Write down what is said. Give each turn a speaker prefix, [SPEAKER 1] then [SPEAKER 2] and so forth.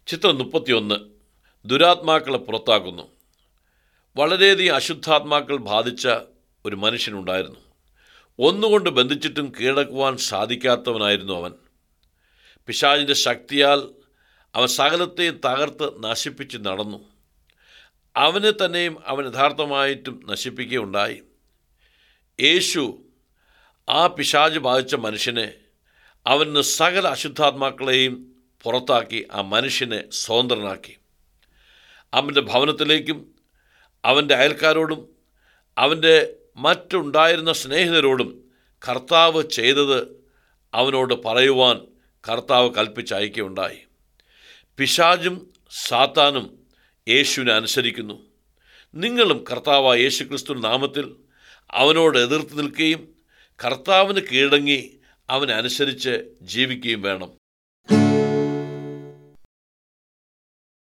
[SPEAKER 1] ചിത്രം മുപ്പത്തിയൊന്ന് ദുരാത്മാക്കളെ പുറത്താക്കുന്നു വളരെയധികം അശുദ്ധാത്മാക്കൾ ബാധിച്ച ഒരു മനുഷ്യനുണ്ടായിരുന്നു ഒന്നുകൊണ്ട് ബന്ധിച്ചിട്ടും കീഴടക്കുവാൻ സാധിക്കാത്തവനായിരുന്നു അവൻ പിശാചിൻ്റെ ശക്തിയാൽ അവൻ സകലത്തെയും തകർത്ത് നശിപ്പിച്ച് നടന്നു അവനെ തന്നെയും അവൻ യഥാർത്ഥമായിട്ടും നശിപ്പിക്കുകയുണ്ടായി യേശു ആ പിശാജ് ബാധിച്ച മനുഷ്യനെ അവന് സകല അശുദ്ധാത്മാക്കളെയും പുറത്താക്കി ആ മനുഷ്യനെ സ്വതന്ത്രനാക്കി അവൻ്റെ ഭവനത്തിലേക്കും അവൻ്റെ അയൽക്കാരോടും അവൻ്റെ മറ്റുണ്ടായിരുന്ന സ്നേഹിതരോടും കർത്താവ് ചെയ്തത് അവനോട് പറയുവാൻ കർത്താവ് കൽപ്പിച്ചയക്കുകയുണ്ടായി പിശാജും സാത്താനും യേശുവിനെ അനുസരിക്കുന്നു നിങ്ങളും കർത്താവ് യേശുക്രിസ്തു നാമത്തിൽ അവനോട് എതിർത്ത് നിൽക്കുകയും കർത്താവിന് കീഴടങ്ങി അവനെ അനുസരിച്ച് ജീവിക്കുകയും വേണം